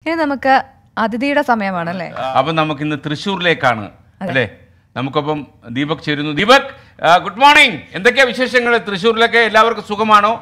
ഇനി നമുക്ക് അതിഥിയുടെ സമയമാണല്ലേ അപ്പം നമുക്ക് ഇന്ന് തൃശ്ശൂരിലേക്കാണ് അല്ലേ നമുക്കൊപ്പം ദീപക് ചേരുന്നു ദീപക് ആ, ഗുഡ് മോർണിംഗ് എന്തൊക്കെയാ വിശേഷങ്ങൾ തൃശ്ശൂരിലൊക്കെ എല്ലാവർക്കും സുഖമാണോ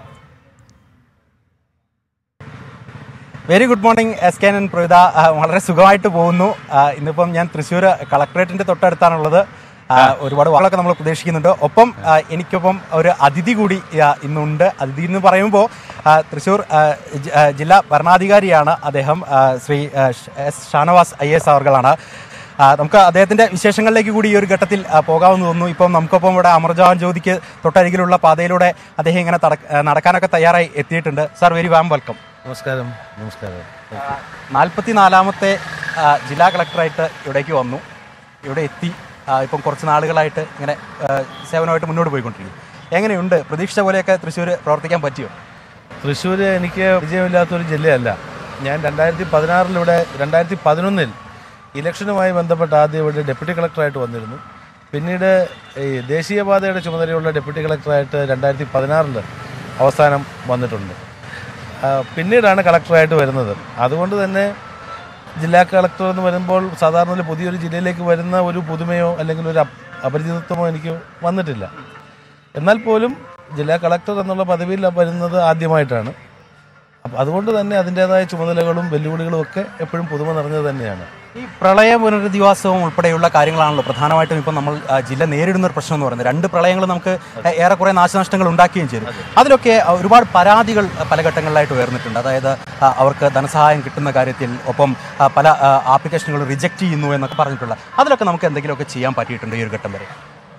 very good morning S K N Pravitha ആ, വളരെ സുഖമായിട്ട് പോകുന്നു ആ, ഇന്നിപ്പം ഞാൻ തൃശ്ശൂർ കളക്ടറേറ്റിന്റെ തൊട്ടടുത്താണുള്ളത് ആ, ഒരുപാട് വാളൊക്കെ നമ്മൾ പ്രതീക്ഷിക്കുന്നുണ്ട് ഒപ്പം ആ, എനിക്കൊപ്പം ഒരു അതിഥി കൂടി ആ, ഇന്നുണ്ട് അതിഥി എന്ന് പറയുമ്പോൾ ആ, തൃശ്ശൂർ ആ, ജി- ആ, ജില്ലാ ഭരണാധികാരിയാണ് അദ്ദേഹം ആ, ശ്രീ ആ, ഷ്- എസ് ഷാനവാസ് ഐ എസ് അവർകളാണ് ആ, നമുക്ക് അദ്ദേഹത്തിന്റെ വിശേഷങ്ങളിലേക്ക് കൂടി ഈ ഒരു ഘട്ടത്തിൽ ആ, പോകാമെന്ന് തോന്നുന്നു ഇപ്പം നമുക്കൊപ്പം ഇവിടെ അമർജവാൻ ജ്യോതിക്ക് തൊട്ടരികിലുള്ള പാതയിലൂടെ അദ്ദേഹം ഇങ്ങനെ തട- ആ, നടക്കാനൊക്കെ തയ്യാറായി എത്തിയിട്ടുണ്ട് സാർ വെരി വാം വെൽക്കം നമസ്കാരം നമസ്കാരം നാൽപ്പത്തിനാലാമത്തെ ആ, ജില്ലാ കളക്ടറായിട്ട് ഇവിടേക്ക് വന്നു ഇവിടെ എത്തി ആ, ഇപ്പം കുറച്ച് നാളുകളായിട്ട് ഇങ്ങനെ ആ, സേവനമായിട്ട് മുന്നോട്ട് പോയിക്കൊണ്ടിരിക്കും എങ്ങനെയുണ്ട് പ്രതീക്ഷിച്ച പോലെയൊക്കെ തൃശ്ശൂർ പ്രവർത്തിക്കാൻ പറ്റിയോ തൃശ്ശൂർ എനിക്ക് വിജയമില്ലാത്തൊരു ജില്ലയല്ല ഞാൻ രണ്ടായിരത്തി പതിനാറിലൂടെ രണ്ടായിരത്തി പതിനൊന്നിൽ ഇലക്ഷനുമായി ബന്ധപ്പെട്ട് ആദ്യം ഇവിടെ ഡെപ്യൂട്ടി കളക്ടറായിട്ട് വന്നിരുന്നു പിന്നീട് ഈ ദേശീയപാതയുടെ ചുമതലയുള്ള ഡെപ്യൂട്ടി കളക്ടറായിട്ട് രണ്ടായിരത്തി പതിനാറിൽ അവസാനം വന്നിട്ടുണ്ട് ആ, പിന്നീടാണ് കളക്ടറായിട്ട് വരുന്നത് അതുകൊണ്ട് തന്നെ ജില്ലാ കളക്ടർ എന്ന് വരുമ്പോൾ സാധാരണ ഒരു പുതിയൊരു ജില്ലയിലേക്ക് വരുന്ന ഒരു പുതുമയോ അല്ലെങ്കിൽ ഒരു അപ്- അപരിചിതത്വമോ എനിക്ക് വന്നിട്ടില്ല എന്നാൽ പോലും ജില്ലാ കളക്ടർ എന്നുള്ള പദവിയിൽ വരുന്നത് ആദ്യമായിട്ടാണ് അപ്പം അതുകൊണ്ട് തന്നെ അതിൻ്റേതായ ചുമതലകളും വെല്ലുവിളികളും ഒക്കെ എപ്പോഴും പുതുമ നിറഞ്ഞത് തന്നെയാണ് ഈ പ്രളയ പുനരധിവാസവും ഉൾപ്പെടെയുള്ള കാര്യങ്ങളാണല്ലോ പ്രധാനമായിട്ടും ഇപ്പം നമ്മൾ ആ, ജില്ല നേരിടുന്ന ഒരു പ്രശ്നം എന്ന് പറയുന്നത് രണ്ട് പ്രളയങ്ങൾ നമുക്ക് ഏറെക്കുറെ നാശനഷ്ടങ്ങൾ ഉണ്ടാക്കുകയും ചെയ്തു അതിലൊക്കെ ആ, ഒരുപാട് പരാതികൾ ആ, പല ഘട്ടങ്ങളിലായിട്ട് ഉയർന്നിട്ടുണ്ട് അതായത് ആ, അവർക്ക് ധനസഹായം കിട്ടുന്ന കാര്യത്തിൽ ഒപ്പം ആ, പല ആപ്ലിക്കേഷനുകൾ റിജക്റ്റ് ചെയ്യുന്നു എന്നൊക്കെ പറഞ്ഞിട്ടുള്ള അതിലൊക്കെ നമുക്ക് എന്തെങ്കിലുമൊക്കെ ചെയ്യാൻ പറ്റിയിട്ടുണ്ട് ഈ ഒരു ഘട്ടം വരെ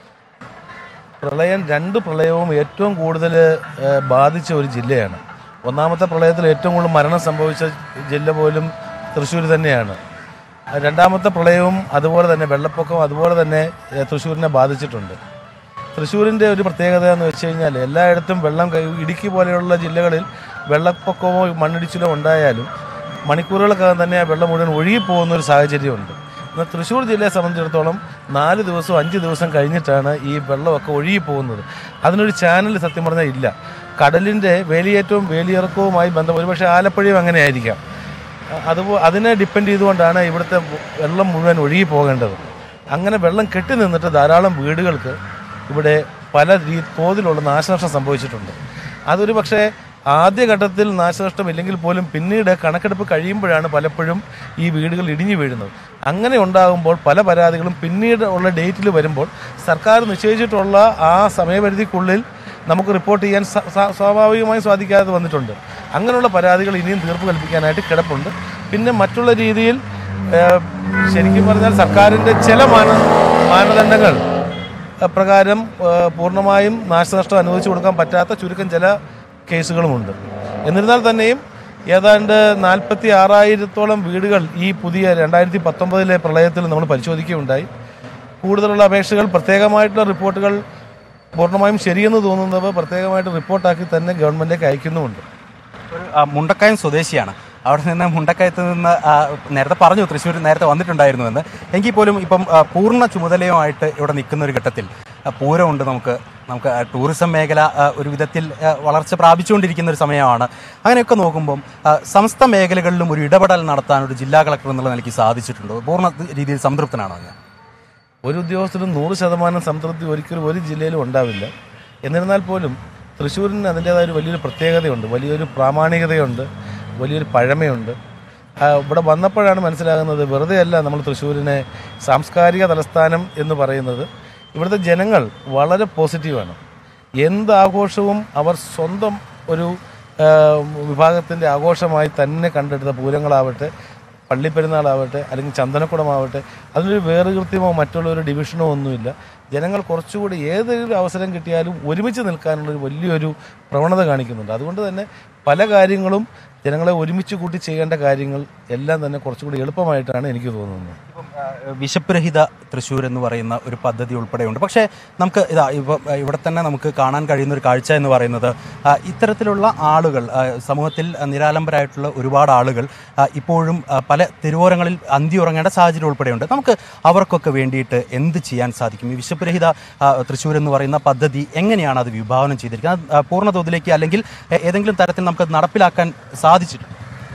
പ്രളയം രണ്ട് പ്രളയവും ഏറ്റവും കൂടുതൽ ഏഹ്, ബാധിച്ച ഒരു ജില്ലയാണ് ഒന്നാമത്തെ പ്രളയത്തിൽ ഏറ്റവും കൂടുതൽ മരണം സംഭവിച്ച ജില്ല പോലും തൃശ്ശൂർ തന്നെയാണ് രണ്ടാമത്തെ പ്രളയവും അതുപോലെ തന്നെ വെള്ളപ്പൊക്കവും അതുപോലെ തന്നെ ഏഹ്, തൃശ്ശൂരിനെ ബാധിച്ചിട്ടുണ്ട് തൃശ്ശൂരിൻ്റെ ഒരു പ്രത്യേകത എന്ന് വെച്ച് കഴിഞ്ഞാൽ എല്ലായിടത്തും വെള്ളം കൈ- ഇടുക്കി പോലെയുള്ള ജില്ലകളിൽ വെള്ളപ്പൊക്കമോ മണ്ണിടിച്ചിലോ ഉണ്ടായാലും മണിക്കൂറുകൾക്കകം തന്നെ ആ വെള്ളം മുഴുവൻ ഒഴുകിപ്പോകുന്ന ഒരു സാഹചര്യമുണ്ട് എന്നാൽ തൃശ്ശൂർ ജില്ലയെ സംബന്ധിച്ചിടത്തോളം നാല് ദിവസവും അഞ്ച് ദിവസം കഴിഞ്ഞിട്ടാണ് ഈ വെള്ളമൊക്കെ ഒഴുകിപ്പോകുന്നത് അതിനൊരു ചാനൽ സത്യം പറഞ്ഞാൽ ഇല്ല കടലിൻ്റെ വേലിയേറ്റവും വേലിയിറക്കവുമായി ബന്ധം ഒരുപക്ഷെ ആലപ്പുഴയും അങ്ങനെ ആയിരിക്കാം അതുപോ അതിനെ ഡിപ്പെൻഡ് ചെയ്തുകൊണ്ടാണ് ഇവിടുത്തെ വെള്ളം മുഴുവൻ ഒഴുകി പോകേണ്ടത് അങ്ങനെ വെള്ളം കെട്ടി നിന്നിട്ട് ധാരാളം വീടുകൾക്ക് ഇവിടെ പല രീ തോതിലുള്ള നാശനഷ്ടം സംഭവിച്ചിട്ടുണ്ട് അതൊരു പക്ഷേ ആദ്യഘട്ടത്തിൽ നാശനഷ്ടം ഇല്ലെങ്കിൽ പോലും പിന്നീട് കണക്കെടുപ്പ് കഴിയുമ്പോഴാണ് പലപ്പോഴും ഈ വീടുകൾ ഇടിഞ്ഞു വീഴുന്നത് അങ്ങനെ ഉണ്ടാകുമ്പോൾ പല പരാതികളും പിന്നീട് ഉള്ള ഡേറ്റിൽ വരുമ്പോൾ സർക്കാർ നിശ്ചയിച്ചിട്ടുള്ള ആ സമയപരിധിക്കുള്ളിൽ നമുക്ക് റിപ്പോർട്ട് ചെയ്യാൻ സ- സ- സ്വാഭാവികമായും സാധിക്കാതെ വന്നിട്ടുണ്ട് അങ്ങനെയുള്ള പരാതികൾ ഇനിയും തീർപ്പ് കൽപ്പിക്കാനായിട്ട് കിടപ്പുണ്ട് പിന്നെ മറ്റുള്ള രീതിയിൽ ഏഹ്, ശരിക്കും പറഞ്ഞാൽ സർക്കാരിൻ്റെ ചില മാന മാനദണ്ഡങ്ങൾ ഏഹ്, പ്രകാരം ഏഹ്, പൂർണ്ണമായും നാശനഷ്ടം അനുവദിച്ചു കൊടുക്കാൻ പറ്റാത്ത ചുരുക്കം ചില കേസുകളുമുണ്ട് എന്നിരുന്നാൽ തന്നെയും ഏതാണ്ട് നാൽപ്പത്തി ആറായിരത്തോളം വീടുകൾ ഈ പുതിയ രണ്ടായിരത്തി പത്തൊമ്പതിലെ പ്രളയത്തിൽ നമ്മൾ പരിശോധിക്കുകയുണ്ടായി കൂടുതലുള്ള അപേക്ഷകൾ പ്രത്യേകമായിട്ടുള്ള റിപ്പോർട്ടുകൾ പൂർണ്ണമായും ശരിയെന്ന് തോന്നുന്നവ പ്രത്യേകമായിട്ട് റിപ്പോർട്ടാക്കി തന്നെ ഗവൺമെന്റിലേക്ക് അയക്കുന്നുമുണ്ട് ഒരു ആ, മുണ്ടക്കയം സ്വദേശിയാണ് അവിടെ നിന്ന് മുണ്ടക്കയത്ത് നിന്ന് ആ, നേരത്തെ പറഞ്ഞു തൃശ്ശൂർ നേരത്തെ വന്നിട്ടുണ്ടായിരുന്നുവെന്ന് എങ്കിൽ പോലും ഇപ്പം ആ, പൂർണ്ണ ചുമതലയുമായിട്ട് ഇവിടെ നിൽക്കുന്ന ഒരു ഘട്ടത്തിൽ ആ, പൂരമുണ്ട് നമുക്ക് നമുക്ക് ആ, ടൂറിസം മേഖല ആ, ഒരു വിധത്തിൽ ആ, വളർച്ച പ്രാപിച്ചുകൊണ്ടിരിക്കുന്ന ഒരു സമയമാണ് അങ്ങനെയൊക്കെ നോക്കുമ്പം ആ, സമസ്ത മേഖലകളിലും ഒരു ഇടപെടൽ നടത്താൻ ഒരു ജില്ലാ കളക്ടർ എന്നുള്ള നിലയ്ക്ക് സാധിച്ചിട്ടുണ്ടോ പൂർണ്ണ രീതിയിൽ സംതൃപ്തനാണോ ഞാൻ ഒരു ഉദ്യോഗസ്ഥരും നൂറ് ശതമാനം സംതൃപ്തി ഒരിക്കലും ഒരു ജില്ലയിലും ഉണ്ടാവില്ല എന്നിരുന്നാൽ പോലും തൃശ്ശൂരിന് അതിൻ്റേതായ ഒരു വലിയൊരു പ്രത്യേകതയുണ്ട് വലിയൊരു പ്രാമാണികതയുണ്ട് വലിയൊരു പഴമയുണ്ട് ആ, ഇവിടെ വന്നപ്പോഴാണ് മനസ്സിലാകുന്നത് വെറുതെ അല്ല നമ്മൾ തൃശ്ശൂരിനെ സാംസ്കാരിക തലസ്ഥാനം എന്ന് പറയുന്നത് ഇവിടുത്തെ ജനങ്ങൾ വളരെ പോസിറ്റീവാണ് എന്ത് ആഘോഷവും അവർ സ്വന്തം ഒരു വിഭാഗത്തിൻ്റെ ആഘോഷമായി തന്നെ കണ്ടെടുത്ത പൂരങ്ങളാവട്ടെ പള്ളിപ്പെരുന്നാളാവട്ടെ അല്ലെങ്കിൽ ചന്ദനക്കുടമാവട്ടെ അതിനൊരു വേറുകൃത്യമോ മറ്റുള്ള ഒരു ഡിവിഷനോ ഒന്നുമില്ല ജനങ്ങൾ കുറച്ചുകൂടി ഏതൊരു അവസരം കിട്ടിയാലും ഒരുമിച്ച് നിൽക്കാനുള്ള ഒരു വലിയൊരു പ്രവണത കാണിക്കുന്നുണ്ട് അതുകൊണ്ട് തന്നെ പല കാര്യങ്ങളും ജനങ്ങളെ ഒരുമിച്ച് കൂട്ടി ചെയ്യേണ്ട കാര്യങ്ങൾ എല്ലാം തന്നെ കുറച്ചുകൂടി എളുപ്പമായിട്ടാണ് എനിക്ക് തോന്നുന്നത് ഇപ്പം, ആ, വിശപ്പ് രഹിത തൃശ്ശൂർ എന്ന് പറയുന്ന ഒരു പദ്ധതി ഉൾപ്പെടെയുണ്ട് പക്ഷേ നമുക്ക് ഇതാ ഇവ ഇവിടെ തന്നെ നമുക്ക് കാണാൻ കഴിയുന്ന ഒരു കാഴ്ച എന്ന് പറയുന്നത് ആ, ഇത്തരത്തിലുള്ള ആളുകൾ ആ, സമൂഹത്തിൽ നിരാലംബരായിട്ടുള്ള ഒരുപാട് ആളുകൾ ആ, ഇപ്പോഴും ആ, പല തെരുവോരങ്ങളിൽ അന്തി ഉറങ്ങേണ്ട സാഹചര്യം ഉൾപ്പെടെയുണ്ട് നമുക്ക് അവർക്കൊക്കെ വേണ്ടിയിട്ട് എന്ത് ചെയ്യാൻ സാധിക്കും ഈ വിശപ്പ് രഹിത ആ, തൃശ്ശൂർ എന്ന് പറയുന്ന പദ്ധതി എങ്ങനെയാണ് അത് വിഭാവനം ചെയ്തിരിക്കുന്നത് അത്, ആ, പൂർണ്ണ തോതിലേക്ക് അല്ലെങ്കിൽ ഏ- ഏതെങ്കിലും തരത്തിൽ നമുക്ക് അത് നടപ്പിലാക്കാൻ സാധിച്ചിട്ടുണ്ട്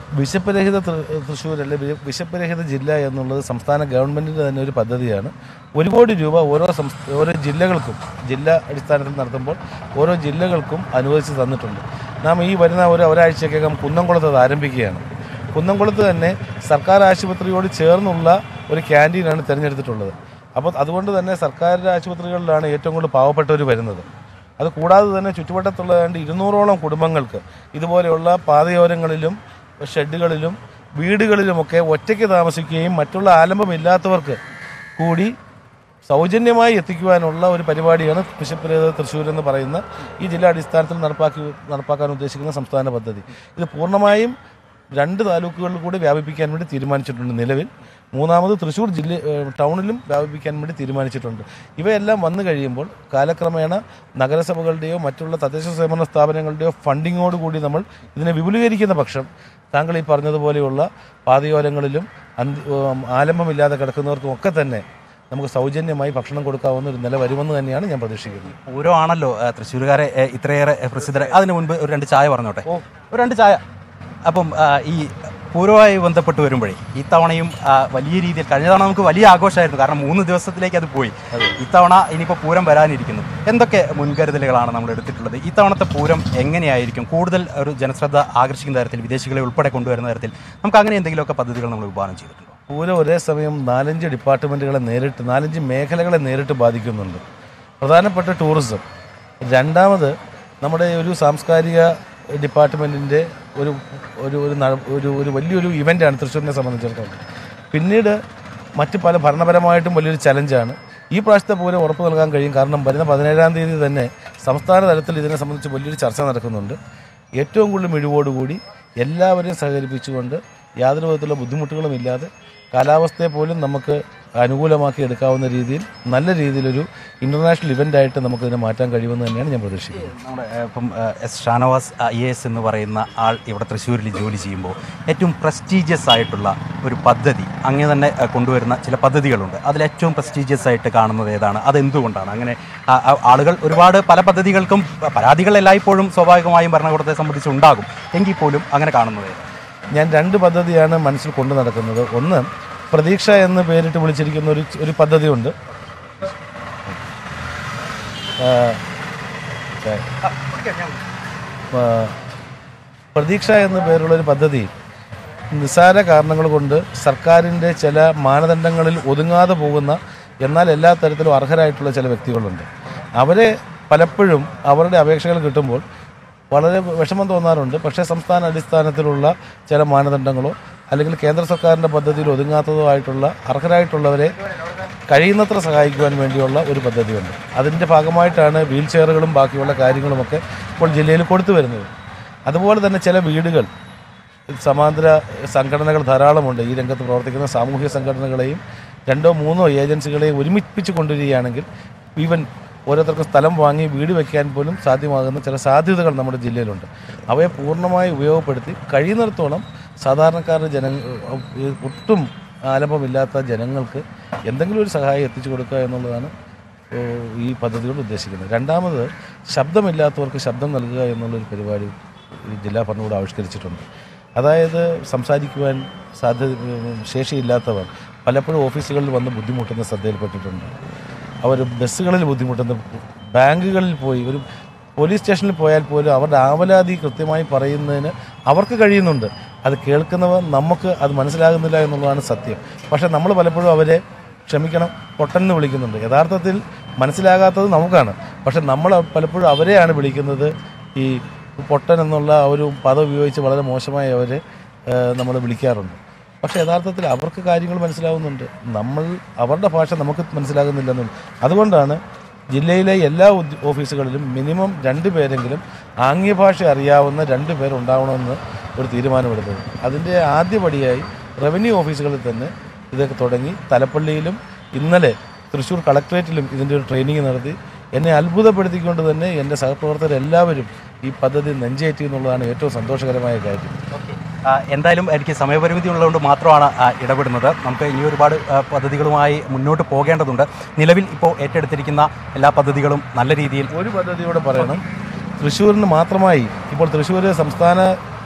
വിശപ്പ് രഹിത തൃ- തൃശ്ശൂർ അല്ലെ വി- വിശപ്പ് രഹിത ജില്ല എന്നുള്ളത് സംസ്ഥാന ഗവൺമെൻറ്റിൻ്റെ തന്നെ ഒരു പദ്ധതിയാണ് ഒരു കോടി രൂപ ഓരോ സംസ്ഥ ഓരോ ജില്ലകൾക്കും ജില്ലാ അടിസ്ഥാനത്തിൽ നടത്തുമ്പോൾ ഓരോ ജില്ലകൾക്കും അനുവദിച്ച് തന്നിട്ടുണ്ട് നാം ഈ വരുന്ന ഒരു ഒരാഴ്ചക്കകം കുന്നംകുളത്ത് അത് ആരംഭിക്കുകയാണ് കുന്നംകുളത്ത് തന്നെ സർക്കാർ ആശുപത്രിയോട് ചേർന്നുള്ള ഒരു ക്യാൻറ്റീനാണ് തിരഞ്ഞെടുത്തിട്ടുള്ളത് അപ്പോൾ അതുകൊണ്ട് തന്നെ സർക്കാർ ആശുപത്രികളിലാണ് ഏറ്റവും കൂടുതൽ പാവപ്പെട്ടവർ വരുന്നത് അത് കൂടാതെ തന്നെ ചുറ്റുവട്ടത്തുള്ള ഏതാണ്ട് ഇരുന്നൂറോളം കുടുംബങ്ങൾക്ക് ഇതുപോലെയുള്ള പാതയോരങ്ങളിലും ഷെഡുകളിലും വീടുകളിലുമൊക്കെ ഒറ്റയ്ക്ക് താമസിക്കുകയും മറ്റുള്ള ആലംബമില്ലാത്തവർക്ക് കൂടി സൗജന്യമായി എത്തിക്കുവാനുള്ള ഒരു പരിപാടിയാണ് ബിഷപ്പ് തൃശ്ശൂർ എന്ന് പറയുന്ന ഈ ജില്ലാ അടിസ്ഥാനത്തിൽ നടപ്പാക്കി നടപ്പാക്കാൻ ഉദ്ദേശിക്കുന്ന സംസ്ഥാന പദ്ധതി ഇത് പൂർണ്ണമായും രണ്ട് താലൂക്കുകളിൽ കൂടി വ്യാപിപ്പിക്കാൻ വേണ്ടി തീരുമാനിച്ചിട്ടുണ്ട് നിലവിൽ മൂന്നാമത് തൃശ്ശൂർ ജില്ല ഏഹ് ടൗണിലും വ്യാപിപ്പിക്കാൻ വേണ്ടി തീരുമാനിച്ചിട്ടുണ്ട് ഇവയെല്ലാം വന്നു കഴിയുമ്പോൾ കാലക്രമേണ നഗരസഭകളുടെയോ മറ്റുള്ള തദ്ദേശ സ്വയംഭരണ സ്ഥാപനങ്ങളുടെയോ ഫണ്ടിങ്ങോട് കൂടി നമ്മൾ ഇതിനെ വിപുലീകരിക്കുന്ന പക്ഷം താങ്കൾ ഈ പറഞ്ഞതുപോലെയുള്ള പാതയോരങ്ങളിലും അന്തി ഉം, ആലംബമില്ലാതെ കിടക്കുന്നവർക്കും ഒക്കെ തന്നെ നമുക്ക് സൗജന്യമായി ഭക്ഷണം കൊടുക്കാവുന്ന ഒരു നില വരുമെന്ന് തന്നെയാണ് ഞാൻ പ്രതീക്ഷിക്കുന്നത് പൂരം ആണല്ലോ ഏ, തൃശ്ശൂരുകാരെ ഏ, ഇത്രയേറെ ഏ, പ്രസിദ്ധര അതിന് മുൻപ് ഒരു രണ്ട് ചായ പറഞ്ഞോട്ടെ ഒരു രണ്ട് ചായ അപ്പം ആ, ഈ പൂരവുമായി ബന്ധപ്പെട്ട് വരുമ്പോഴേ ഇത്തവണയും ആ, വലിയ രീതിയിൽ കഴിഞ്ഞ തവണ നമുക്ക് വലിയ ആഘോഷമായിരുന്നു കാരണം മൂന്ന് ദിവസത്തിലേക്ക് അത് പോയി ഇത്തവണ ഇനിയിപ്പോൾ പൂരം വരാനിരിക്കുന്നു എന്തൊക്കെ മുൻകരുതലുകളാണ് നമ്മൾ എടുത്തിട്ടുള്ളത് ഇത്തവണത്തെ പൂരം എങ്ങനെയായിരിക്കും കൂടുതൽ ഒരു ജനശ്രദ്ധ ആകർഷിക്കുന്ന തരത്തിൽ വിദേശികളെ ഉൾപ്പെടെ കൊണ്ടുവരുന്ന തരത്തിൽ നമുക്ക് അങ്ങനെ എന്തെങ്കിലുമൊക്കെ പദ്ധതികൾ നമ്മൾ വിഭാവനം ചെയ്തിട്ടുണ്ടോ പൂരം ഒരേ സമയം നാലഞ്ച് ഡിപ്പാർട്ട്മെൻറ്റുകളെ നേരിട്ട് നാലഞ്ച് മേഖലകളെ നേരിട്ട് ബാധിക്കുന്നുണ്ട് പ്രധാനപ്പെട്ട ടൂറിസം രണ്ടാമത് നമ്മുടെ ഒരു സാംസ്കാരിക ഡിപ്പാർട്ട്മെൻറ്റിൻ്റെ ഒരു ഒരു ഒരു ന- ഒരു ഒരു വലിയൊരു ഇവൻ്റാണ് തൃശ്ശൂരിനെ സംബന്ധിച്ചിടത്തോളം പിന്നീട് മറ്റ് പല ഭരണപരമായിട്ടും വലിയൊരു ചലഞ്ചാണ് ഈ പ്രാവശ്യത്തെ പൂരം ഉറപ്പ് നൽകാൻ കഴിയും കാരണം വരുന്ന പതിനേഴാം തീയതി തന്നെ സംസ്ഥാന തലത്തിൽ ഇതിനെ സംബന്ധിച്ച് വലിയൊരു ചർച്ച നടക്കുന്നുണ്ട് ഏറ്റവും കൂടുതൽ മിഴിവോടുകൂടി എല്ലാവരെയും സഹകരിപ്പിച്ചുകൊണ്ട് യാതൊരു വിധത്തിലുള്ള ബുദ്ധിമുട്ടുകളും ഇല്ലാതെ കാലാവസ്ഥയെ പോലും നമുക്ക് അനുകൂലമാക്കി എടുക്കാവുന്ന രീതിയിൽ നല്ല രീതിയിലൊരു ഇൻ്റർനാഷണൽ ഇവൻ്റായിട്ട് നമുക്കിതിനെ മാറ്റാൻ കഴിയുമെന്ന് തന്നെയാണ് ഞാൻ പ്രതീക്ഷിക്കുന്നത് നമ്മുടെ ഏഹ്, ഇപ്പം ഏഹ്, S Shanavas I A S എന്ന് പറയുന്ന ആൾ ഇവിടെ തൃശ്ശൂരിൽ ജോലി ചെയ്യുമ്പോൾ ഏറ്റവും പ്രസ്റ്റീജിയസ് ആയിട്ടുള്ള ഒരു പദ്ധതി അങ്ങനെ തന്നെ ഏഹ്, കൊണ്ടുവരുന്ന ചില പദ്ധതികളുണ്ട് അതിൽ ഏറ്റവും പ്രസ്റ്റീജിയസ് ആയിട്ട് കാണുന്നത് ഏതാണ് അതെന്തുകൊണ്ടാണ് അങ്ങനെ ആ- ആ- ആളുകൾ ഒരുപാട് പല പദ്ധതികൾക്കും പരാതികൾ എല്ലായ്പ്പോഴും സ്വാഭാവികമായും ഭരണകൂടത്തെ സംബന്ധിച്ച് ഉണ്ടാകും എങ്കിൽ പോലും അങ്ങനെ കാണുന്നത് ഏതാണ്? ഞാൻ രണ്ട് പദ്ധതിയാണ് മനസ്സിൽ കൊണ്ടു നടക്കുന്നത് ഒന്ന് പ്രതീക്ഷ എന്ന് പേരിട്ട് വിളിച്ചിരിക്കുന്ന ഒരു ഒരു പദ്ധതിയുണ്ട് ആ, ആ, പ്രതീക്ഷ എന്ന പേരുള്ള ഒരു പദ്ധതി നിസ്സാര കാരണങ്ങൾ കൊണ്ട് സർക്കാരിൻ്റെ ചില മാനദണ്ഡങ്ങളിൽ ഒതുങ്ങാതെ പോകുന്ന എന്നാൽ എല്ലാ തരത്തിലും അർഹരായിട്ടുള്ള ചില വ്യക്തികളുണ്ട് അവരെ പലപ്പോഴും അവരുടെ അപേക്ഷകൾ കിട്ടുമ്പോൾ വളരെ വിഷമം തോന്നാറുണ്ട് പക്ഷേ സംസ്ഥാന അടിസ്ഥാനത്തിലുള്ള ചില മാനദണ്ഡങ്ങളോ അല്ലെങ്കിൽ കേന്ദ്ര സർക്കാരിൻ്റെ പദ്ധതിയിൽ ഒതുങ്ങാത്തതോ ആയിട്ടുള്ള അർഹരായിട്ടുള്ളവരെ കഴിയുന്നത്ര സഹായിക്കുവാൻ വേണ്ടിയുള്ള ഒരു പദ്ധതിയുണ്ട് അതിൻ്റെ ഭാഗമായിട്ടാണ് വീൽ ചെയറുകളും ബാക്കിയുള്ള കാര്യങ്ങളുമൊക്കെ ഇപ്പോൾ ജില്ലയിൽ കൊടുത്തു വരുന്നത് അതുപോലെ തന്നെ ചില വീടുകൾ സമാന്തര സംഘടനകൾ ധാരാളമുണ്ട് ഈ രംഗത്ത് പ്രവർത്തിക്കുന്ന സാമൂഹ്യ സംഘടനകളെയും രണ്ടോ മൂന്നോ ഏജൻസികളെയും ഒരുമിപ്പിച്ച് കൊണ്ടുവരികയാണെങ്കിൽ ഈവൻ ഓരോരുത്തർക്കും സ്ഥലം വാങ്ങി വീട് വയ്ക്കാൻ പോലും സാധ്യമാകുന്ന ചില സാധ്യതകൾ നമ്മുടെ ജില്ലയിലുണ്ട് അവയെ പൂർണ്ണമായി ഉപയോഗപ്പെടുത്തി കഴിയുന്നിടത്തോളം സാധാരണക്കാരുടെ ജന ഒട്ടും ആലംബമില്ലാത്ത ജനങ്ങൾക്ക് എന്തെങ്കിലും ഒരു സഹായം എത്തിച്ചു കൊടുക്കുക എന്നുള്ളതാണ് ഏഹ്, ഈ പദ്ധതികൾ ഉദ്ദേശിക്കുന്നത് രണ്ടാമത് ശബ്ദമില്ലാത്തവർക്ക് ശബ്ദം നൽകുക എന്നുള്ളൊരു പരിപാടി ഈ ജില്ലാ ഭരണകൂടം ആവിഷ്കരിച്ചിട്ടുണ്ട് അതായത് സംസാരിക്കുവാൻ സാധ്യത ഉം, ശേഷിയില്ലാത്തവർ പലപ്പോഴും ഓഫീസുകളിൽ വന്ന് ബുദ്ധിമുട്ടുന്ന ശ്രദ്ധയിൽപ്പെട്ടിട്ടുണ്ട് അവർ ബസ്സുകളിൽ ബുദ്ധിമുട്ടുന്ന ബാങ്കുകളിൽ പോയി ഒരു പോലീസ് സ്റ്റേഷനിൽ പോയാൽ പോലും അവരുടെ ആവലാതി കൃത്യമായി പറയുന്നതിന് അവർക്ക് കഴിയുന്നുണ്ട് അത് കേൾക്കുന്നവർ നമുക്ക് അത് മനസ്സിലാകുന്നില്ല എന്നുള്ളതാണ് സത്യം പക്ഷേ നമ്മൾ പലപ്പോഴും അവരെ ക്ഷമിക്കണം പൊട്ടെന്ന് വിളിക്കുന്നുണ്ട് യഥാർത്ഥത്തിൽ മനസ്സിലാകാത്തത് നമുക്കാണ് പക്ഷെ നമ്മൾ പലപ്പോഴും അവരെയാണ് വിളിക്കുന്നത് ഈ പൊട്ടൻ എന്നുള്ള ആ ഒരു പദം ഉപയോഗിച്ച് വളരെ മോശമായി അവർ നമ്മൾ വിളിക്കാറുണ്ട് പക്ഷേ യഥാർത്ഥത്തിൽ അവർക്ക് കാര്യങ്ങൾ മനസ്സിലാവുന്നുണ്ട് നമ്മൾ അവരുടെ ഭാഷ നമുക്ക് മനസ്സിലാകുന്നില്ലെന്നുണ്ട് അതുകൊണ്ടാണ് ജില്ലയിലെ എല്ലാ ഉദ്യ- ഓഫീസുകളിലും മിനിമം രണ്ട് പേരെങ്കിലും ആംഗ്യഭാഷ അറിയാവുന്ന രണ്ട് പേരുണ്ടാവണമെന്ന് ഒരു തീരുമാനമെടുത്തത് അതിൻ്റെ ആദ്യപടിയായി റവന്യൂ ഓഫീസുകളിൽ തന്നെ ഇതൊക്കെ തുടങ്ങി തലപ്പള്ളിയിലും ഇന്നലെ തൃശ്ശൂർ കളക്ട്രേറ്റിലും ഇതിൻ്റെ ഒരു ട്രെയിനിങ് നടത്തി എന്നെ അത്ഭുതപ്പെടുത്തിക്കൊണ്ട് തന്നെ എൻ്റെ സഹപ്രവർത്തകരെല്ലാവരും ഈ പദ്ധതി നെഞ്ചേറ്റി എന്നുള്ളതാണ് ഏറ്റവും സന്തോഷകരമായ കാര്യം ആ, എന്തായാലും എനിക്ക് സമയപരിമിതി ഉള്ളതുകൊണ്ട് മാത്രമാണ് ആ, ഇടപെടുന്നത് നമുക്ക് ഇനി ഒരുപാട് ആ, പദ്ധതികളുമായി മുന്നോട്ട് പോകേണ്ടതുണ്ട് നിലവിൽ ഇപ്പോൾ ഏറ്റെടുത്തിരിക്കുന്ന എല്ലാ പദ്ധതികളും നല്ല രീതിയിൽ ഒരു പദ്ധതിയോടെ പറയണം തൃശ്ശൂരിന് മാത്രമായി ഇപ്പോൾ തൃശ്ശൂർ സംസ്ഥാന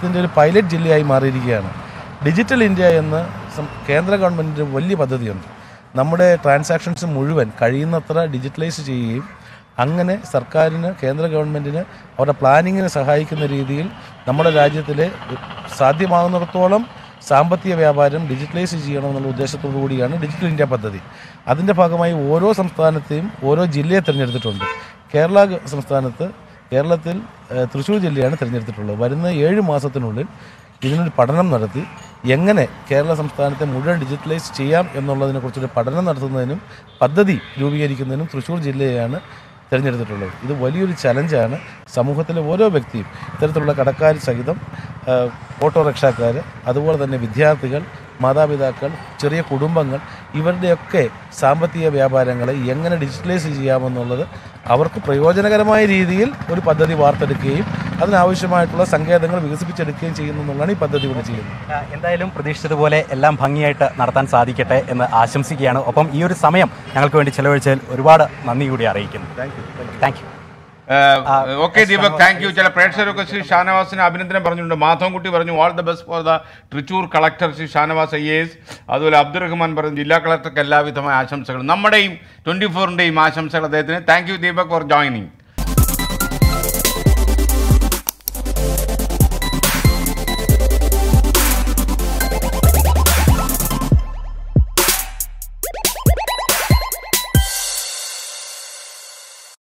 കേരളത്തിൻ്റെ ഒരു പൈലറ്റ് ജില്ലയായി മാറിയിരിക്കുകയാണ് ഡിജിറ്റൽ ഇന്ത്യ എന്ന സം- കേന്ദ്ര ഗവൺമെൻറ്റിൻ്റെ വലിയ പദ്ധതിയുണ്ട് നമ്മുടെ ട്രാൻസാക്ഷൻസ് മുഴുവൻ കഴിയുന്നത്ര ഡിജിറ്റലൈസ് ചെയ്യുകയും അങ്ങനെ സർക്കാരിന് കേന്ദ്ര ഗവൺമെൻറ്റിന് അവരുടെ പ്ലാനിങ്ങിന് സഹായിക്കുന്ന രീതിയിൽ നമ്മുടെ രാജ്യത്തിലെ സാധ്യമാകുന്നിടത്തോളം സാമ്പത്തിക വ്യാപാരം ഡിജിറ്റലൈസ് ചെയ്യണമെന്നുള്ള ഉദ്ദേശത്തോടു കൂടിയാണ് ഡിജിറ്റൽ ഇന്ത്യ പദ്ധതി അതിൻ്റെ ഭാഗമായി ഓരോ സംസ്ഥാനത്തെയും ഓരോ ജില്ലയെ തിരഞ്ഞെടുത്തിട്ടുണ്ട് കേരള ഗ- സംസ്ഥാനത്ത് കേരളത്തിൽ ഏഹ്, തൃശ്ശൂർ ജില്ലയാണ് തിരഞ്ഞെടുത്തിട്ടുള്ളത് വരുന്ന ഏഴ് മാസത്തിനുള്ളിൽ ഇതിനൊരു പഠനം നടത്തി എങ്ങനെ കേരള സംസ്ഥാനത്തെ മുഴുവൻ ഡിജിറ്റലൈസ് ചെയ്യാം എന്നുള്ളതിനെക്കുറിച്ചൊരു പഠനം നടത്തുന്നതിനും പദ്ധതി രൂപീകരിക്കുന്നതിനും തൃശ്ശൂർ ജില്ലയെയാണ് തിരഞ്ഞെടുത്തിട്ടുള്ളത് ഇത് വലിയൊരു ചലഞ്ചാണ് സമൂഹത്തിലെ ഓരോ വ്യക്തിയും ഇത്തരത്തിലുള്ള കടക്കാർ സഹിതം ആ, ഓട്ടോറിക്ഷക്കാർ അതുപോലെ തന്നെ വിദ്യാർത്ഥികൾ മാതാപിതാക്കൾ ചെറിയ കുടുംബങ്ങൾ ഇവരുടെയൊക്കെ സാമ്പത്തിക വ്യാപാരങ്ങളെ എങ്ങനെ ഡിജിറ്റലൈസ് ചെയ്യാമെന്നുള്ളത് അവർക്ക് പ്രയോജനകരമായ രീതിയിൽ ഒരു പദ്ധതി വാർത്തെടുക്കുകയും അതിനാവശ്യമായിട്ടുള്ള സങ്കേതങ്ങൾ വികസിപ്പിച്ചെടുക്കുകയും ചെയ്യുന്നു എന്നുള്ളതാണ് ഈ പദ്ധതി കൊണ്ട് ചെയ്യുന്നത് ആ, എന്തായാലും പ്രതീക്ഷിച്ചതുപോലെ എല്ലാം ഭംഗിയായിട്ട് നടത്താൻ സാധിക്കട്ടെ എന്ന് ആശംസിക്കുകയാണ് ഒപ്പം ഈ ഒരു സമയം ഞങ്ങൾക്ക് വേണ്ടി ചെലവഴിച്ചതിൽ ഒരുപാട് നന്ദി കൂടി അറിയിക്കുന്നു thank you okay Deepak thank you ചില പ്രേക്ഷകരൊക്കെ ശ്രീ ഷാനവാസിന് അഭിനന്ദനം പറഞ്ഞിട്ടുണ്ട് മാധവൻകുട്ടി പറഞ്ഞു all the best for the Trichur collector Shri Shanavas I S അതുപോലെ അബ്ദുറഹ്മാൻ പറഞ്ഞു ജില്ലാ കളക്ടർക്ക് എല്ലാവിധമായ ആശംസകളും നമ്മുടെയും ട്വൻറ്റി ഫോറിൻ്റെയും ആശംസകൾ അദ്ദേഹത്തിന് thank you Deepak for joining